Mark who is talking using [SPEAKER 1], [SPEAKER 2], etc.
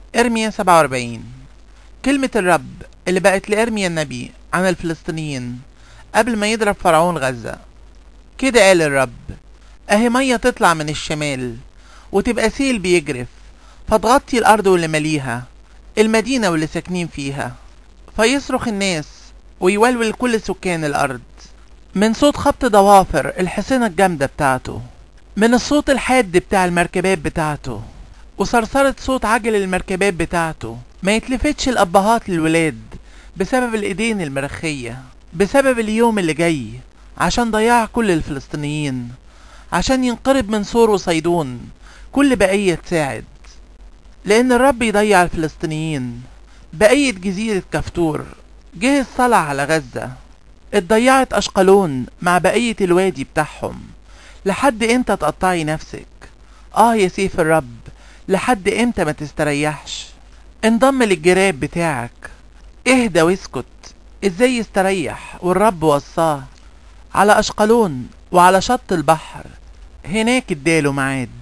[SPEAKER 1] إرميا 47 كلمة الرب اللي بقت لإرميا النبي عن الفلسطينيين قبل ما يضرب فرعون غزة كده قال الرب أهي مية تطلع من الشمال وتبقى سيل بيجرف فتغطي الأرض واللي مليها المدينة واللي ساكنين فيها فيصرخ الناس ويولول كل سكان الأرض من صوت خبط ضوافر الحصينة الجامدة بتاعته من الصوت الحاد بتاع المركبات بتاعته وصرصرة صوت عجل المركبات بتاعته ما يتلفتش الأبهات للولاد بسبب الإيدين المرخية بسبب اليوم اللي جاي عشان ضياع كل الفلسطينيين عشان ينقرب من سور وصيدون كل بقية تساعد لأن الرب يضيع الفلسطينيين بقية جزيرة كفتور جه الصلع على غزة اتضيعت أشقلون مع بقية الوادي بتاعهم لحد امتى تقطعي نفسك اه يا سيف الرب لحد امتى ما تستريحش انضم للجراب بتاعك اهدى واسكت ازاي يستريح والرب وصاه على اشقلون وعلى شط البحر هناك اداله ميعاد